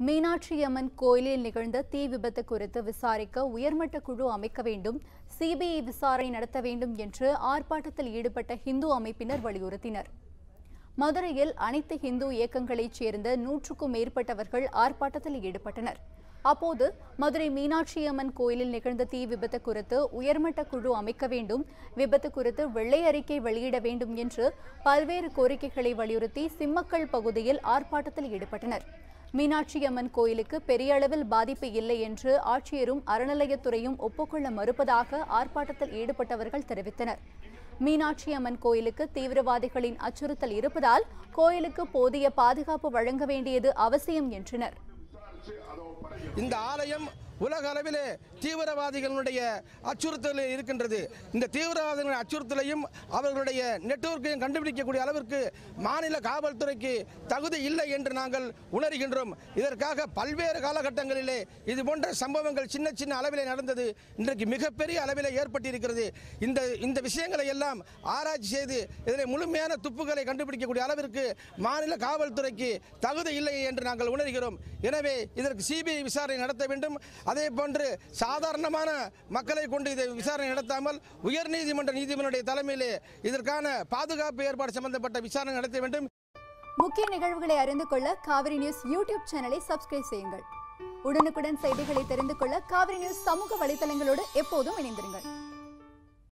மீனாட்சி அம்மன் கோயிலில் நிகழ்ந்த தீ விபத்து குறித்து விசாரிக்க உயர்மட்ட குழு அமைக்க வேண்டும் சிபிஐ விசாரணை நடத்த வேண்டும் என்று ஆர்ப்பாட்டத்தில் ஈடுபட்ட இந்து அமைப்பினர் வலியுறுத்தினர் மதுரையில் அனைத்து இந்து இயக்கங்களைச் சேர்ந்த நூற்றுக்கும் மேற்பட்டவர்கள் ஆர்ப்பாட்டத்தில் ஈடுபட்டனர் அப்போது மதுரை மீனாட்சி அம்மன் கோயிலில் நிகழ்ந்த தீ விபத்து குறித்து உயர்மட்ட குழு அமைக்க வேண்டும் விபத்து குறித்து வெள்ளை அறிக்கை வெளியிட வேண்டும் என்று பல்வேறு கோரிக்கைகளை வலியுறுத்தி சிம்மக்கல் பகுதியில் ஆர்ப்பாட்டத்தில் ஈடுபட்டனர் மீனாட்சி அம்மன் கோயிலுக்கு பெரிய அளவில் பாதிப்பு இல்லை என்று ஆட்சியரும் அறநிலையத்துறையும் ஒப்புக்கொள்ள மறுப்பதாக ஆர்ப்பாட்டத்தில் ஈடுபட்டவர்கள் தெரிவித்தனர் மீனாட்சி அம்மன் கோயிலுக்கு தீவிரவாதிகளின் அச்சுறுத்தல் இருப்பதால் கோயிலுக்கு போதிய பாதுகாப்பு வழங்க வேண்டியது அவசியம் என்றனர் இந்த ஆலயம் உலக அளவிலே தீவிரவாதிகளுடைய அச்சுறுத்தலில் இருக்கின்றது இந்த தீவிரவாதிகளின் அச்சுறுத்தலையும் அவர்களுடைய நெட்வொர்க்கையும் கண்டுபிடிக்கக்கூடிய அளவிற்கு மாநில காவல்துறைக்கு தகுதி இல்லை என்று நாங்கள் உணர்கின்றோம் இதற்காக பல்வேறு காலகட்டங்களிலே இது போன்ற சம்பவங்கள் சின்ன சின்ன அளவிலே நடந்தது இன்றைக்கு மிகப்பெரிய அளவிலே ஏற்பட்டிருக்கிறது இந்த இந்த விஷயங்களை எல்லாம் ஆராய்ச்சி செய்து இதனை முழுமையான துப்புகளை கண்டுபிடிக்கக்கூடிய அளவிற்கு மாநில காவல்துறைக்கு தகுதி இல்லை என்று நாங்கள் உணர்கிறோம் எனவே இதற்கு சிபிஐ விசாரணை நடத்த வேண்டும் அதே போன்று சாதாரணமான மக்களை கொண்டு இதை விசாரணை நடத்தாமல் உயர்நீதிமன்ற நீதிமன்றுடைய தலைமையிலே இதற்கான பாதுகாப்பு ஏற்பாடு சம்பந்தப்பட்ட விசாரணை நடத்த வேண்டும் முக்கிய நிகழ்வுகளை அறிந்து கொள்ள காவிரி நியூஸ் யூடியூப் சேனலை சப்ஸ்கிரைப் செய்யுங்கள் உடனுக்குடன் செய்திகளை தெரிந்து கொள்ள காவிரி நியூஸ் சமூக வலைதளங்களோடு எப்போதும் இணைந்திருங்கள்